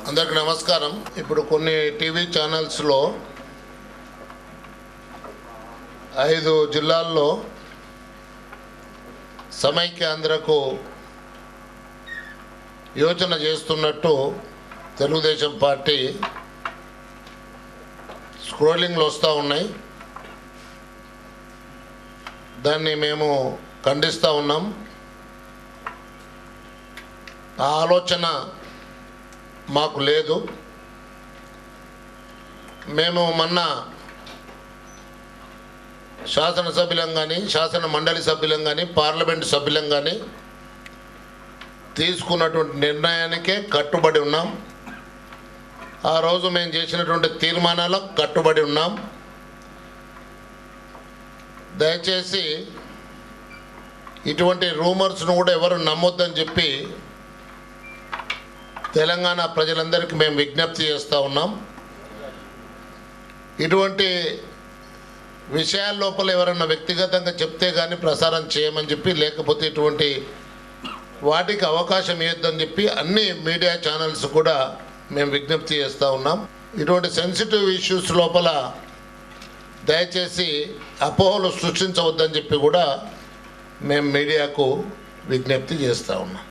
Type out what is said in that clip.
అందరికి నమస్కారం ఇప్పుడు కొన్ని టీవీ ఛానల్స్లో ఐదు జిల్లాల్లో సమైక్యాంధ్రకు యోచన చేస్తున్నట్టు తెలుగుదేశం పార్టీ స్క్రోలింగ్లు వస్తూ ఉన్నాయి దాన్ని మేము ఖండిస్తూ ఉన్నాం ఆ ఆలోచన మాకు లేదు మేము మొన్న శాసనసభ్యులం కానీ శాసన మండలి సభ్యులం కానీ పార్లమెంట్ సభ్యులం కానీ తీసుకున్నటువంటి నిర్ణయానికే కట్టుబడి ఉన్నాం ఆ రోజు మేము చేసినటువంటి తీర్మానాలకు కట్టుబడి ఉన్నాం దయచేసి ఇటువంటి రూమర్స్ను కూడా ఎవరు నమ్మొద్దని చెప్పి తెలంగాణ ప్రజలందరికీ మేము విజ్ఞప్తి చేస్తూ ఉన్నాం ఇటువంటి విషయాల లోపల ఎవరన్నా వ్యక్తిగతంగా చెప్తే కానీ ప్రసారం చేయమని చెప్పి లేకపోతే ఇటువంటి వాటికి అవకాశం ఇవ్వద్దని చెప్పి అన్ని మీడియా ఛానల్స్ కూడా మేము విజ్ఞప్తి చేస్తూ ఉన్నాం ఇటువంటి సెన్సిటివ్ ఇష్యూస్ లోపల దయచేసి అపోహలు సృష్టించవద్దని చెప్పి కూడా మేము మీడియాకు విజ్ఞప్తి చేస్తూ ఉన్నాం